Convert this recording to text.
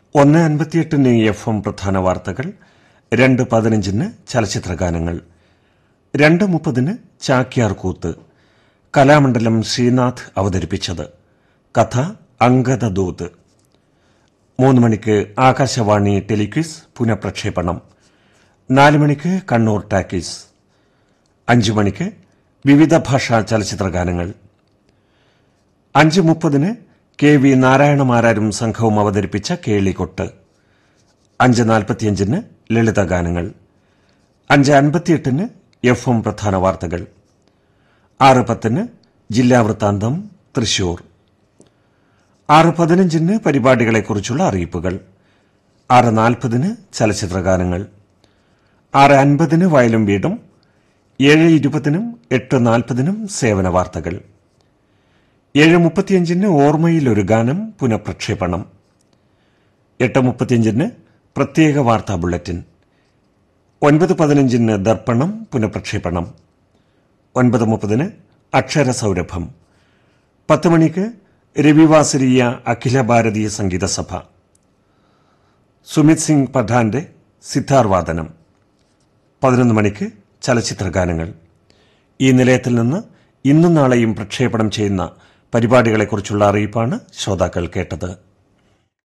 ഒന്ന് അൻപത്തിയെട്ടിന് F M പ്രധാന വാർത്തകൾ രണ്ട് പതിനഞ്ചിന് ചലച്ചിത്രഗാനങ്ങൾ രണ്ട് മുപ്പതിന് ചാക്യാർ കൂത്ത് കലാമണ്ഡലം ശ്രീനാഥ് അവതരിപ്പിച്ചത് കഥ അങ്കദദൂത് മൂന്ന് മണിക്ക് ആകാശവാണി ടെലിക്വിസ് പുനഃപ്രക്ഷേപണം നാല് മണിക്ക് കണ്ണൂർ ടാക്കീസ് അഞ്ചു മണിക്ക് വിവിധ ഭാഷാ ചലച്ചിത്രഗാനങ്ങൾ അഞ്ച് മുപ്പതിന് കെ വി നാരായണമാരാരും സംഘവും അവതരിപ്പിച്ച കേളികൊട്ട് അഞ്ച് നാൽപ്പത്തിയഞ്ചിന് ലളിതഗാനങ്ങൾ അഞ്ച് അൻപത്തിയെട്ടിന് എഫ് എം പ്രധാന വാർത്തകൾ ആറ് പത്തിന് ജില്ലാ വൃത്താന്തം തൃശൂർ ആറ് പതിനഞ്ചിന് പരിപാടികളെക്കുറിച്ചുള്ള അറിയിപ്പുകൾ ആറ് നാൽപ്പതിന് ചലച്ചിത്രഗാനങ്ങൾ ആറ് അൻപതിന് വയലും വീടും ഏഴ് ഇരുപതിനും എട്ട് നാൽപ്പതിനും സേവന വാർത്തകൾ ഏഴ് മുപ്പത്തിയഞ്ചിന് ഓർമ്മയിൽ ഒരു ഗാനം പുനഃപ്രക്ഷേപണം എട്ട് മുപ്പത്തിയഞ്ചിന് പ്രത്യേക വാർത്താ ബുള്ളറ്റിൻ ഒൻപത് പതിനഞ്ചിന് ദർപ്പണം പുനഃപ്രക്ഷേപണം ഒൻപത് മുപ്പതിന് അക്ഷരസൗരഭം പത്ത് മണിക്ക് രവിവാസരീയ അഖില ഭാരതീയ സംഗീത സഭ സുമിത് സിംഗ് പഠാന്റെ സിത്താർ വാദനം പതിനൊന്ന് മണിക്ക് ചലച്ചിത്രഗാനങ്ങൾ ഈ നിലയത്തിൽ നിന്ന് ഇന്നും നാളെയും പ്രക്ഷേപണം ചെയ്യുന്ന പരിപാടികളെക്കുറിച്ചുള്ള അറിയിപ്പാണ് ശ്രോതാക്കൾ കേട്ടത്